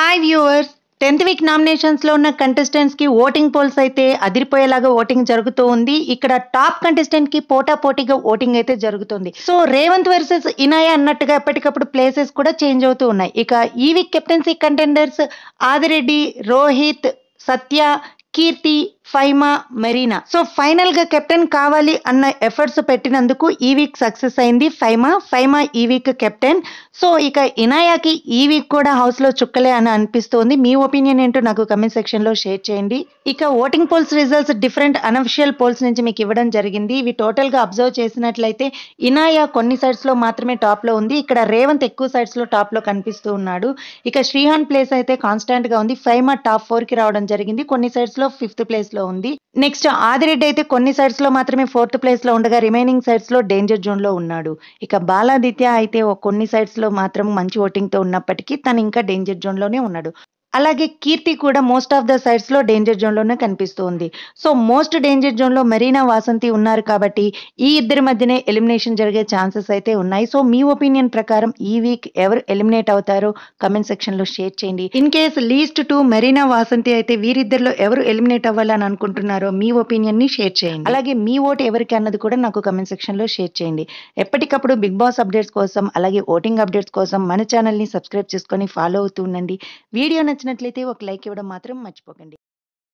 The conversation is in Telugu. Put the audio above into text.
hi viewers tenth week nominations లో ఉన్న కంటెస్టెంట్స్ కి ఓటింగ్ పోల్స్ అయితే అదిరిపోయేలాగా ఓటింగ్ జరుగుతూ ఉంది ఇక్కడ టాప్ కంటెస్టెంట్ కి పోటా పోటీగా ఓటింగ్ అయితే జరుగుతుంది సో రేవంత్ వర్సెస్ ఇనాయ అన్నట్టుగా ఎప్పటికప్పుడు ప్లేసెస్ కూడా చేంజ్ అవుతూ ఉన్నాయి ఇక ఈ week captaincy contenders Adi Reddy Rohit Satya Keerthi Faima Marina so final గా కెప్టెన్ కావాలి అన్న ఎఫర్ట్స్ పెట్టినందుకు ఈ వీక్ సక్సెస్ అయింది ఫైమా ఫైమా ఈ వీక్ కెప్టెన్ సో ఇక ఇనాయాకి ఈ వీక్ కూడా హౌస్ లో చుక్కలే అని అనిపిస్తోంది మీ ఒపీనియన్ ఏంటో నాకు కమెంట్ సెక్షన్ లో షేర్ చేయండి ఇక voting polls results different unofficial polls నుంచి మీకు ఇవ్వడం జరిగింది ఇవి టోటల్ గా అబ్జర్వ్ చేసినట్లయితే ఇనాయా కొన్ని సైడ్స్ లో మాత్రమే టాప్ లో ఉంది ఇక్కడ రేవంత్ ఎక్కువ సైడ్స్ లో టాప్ లో కనిపిస్తూ ఉన్నాడు ఇక శ్రీహాన్ ప్లేస్ అయితే కాన్స్టాంట్ గా ఉంది ఫైమా టాప్ ఫోర్ కి రావడం జరిగింది కొన్ని సైడ్స్ లో ఫిఫ్త్ ప్లేస్ లో ఉంది నెక్స్ట్ ఆదిరెడ్డి అయితే కొన్ని సైడ్స్ లో మాత్రమే ఫోర్త్ ప్లేస్ లో ఉండగా రిమైనింగ్ సైడ్స్ లో డేంజర్ జోన్ లో ఉన్నాడు ఇక బాలాదిత్య అయితే ఓ కొన్ని సైడ్స్ లో మాత్రం మంచి ఓటింగ్ తో ఉన్నప్పటికీ తను ఇంకా డేంజర్ జోన్ లోనే ఉన్నాడు అలాగే కీర్తి కూడా మోస్ట్ ఆఫ్ ద సైడ్స్ లో డేంజర్ జోన్ లోనే కనిపిస్తుంది సో మోస్ట్ డేంజర్ జోన్ లో మెరీనా వాసంతి ఉన్నారు కాబట్టి ఈ ఇద్దరి మధ్యనే ఎలిమినేషన్ జరిగే ఛాన్సెస్ అయితే ఉన్నాయి సో మీ ఒపీనియన్ ప్రకారం ఈ వీక్ ఎవరు ఎలిమినేట్ అవుతారో కమెంట్ సెక్షన్ లో షేర్ చేయండి in case least to Marina Vasanthi అయితే వీరిద్దరిలో ఎవరు ఎలిమినేట్ అవ్వాలని అనుకుంటున్నారో మీ ఒపీనియన్ ని షేర్ చేయండి అలాగే మీ ఓటు ఎవరికి అన్నది కూడా నాకు కమెంట్ సెక్షన్ లో షేర్ చేయండి ఎప్పటికప్పుడు బిగ్ బాస్ అప్డేట్స్ కోసం అలాగే ఓటింగ్ అప్డేట్స్ కోసం మన ఛానల్ ని సబ్స్క్రైబ్ చేసుకొని ఫాలో అవుతూ ఉండండి వీడియో నచ్చినట్లయితే ఒక లైక్ ఇవ్వడం మాత్రం మర్చిపోకండి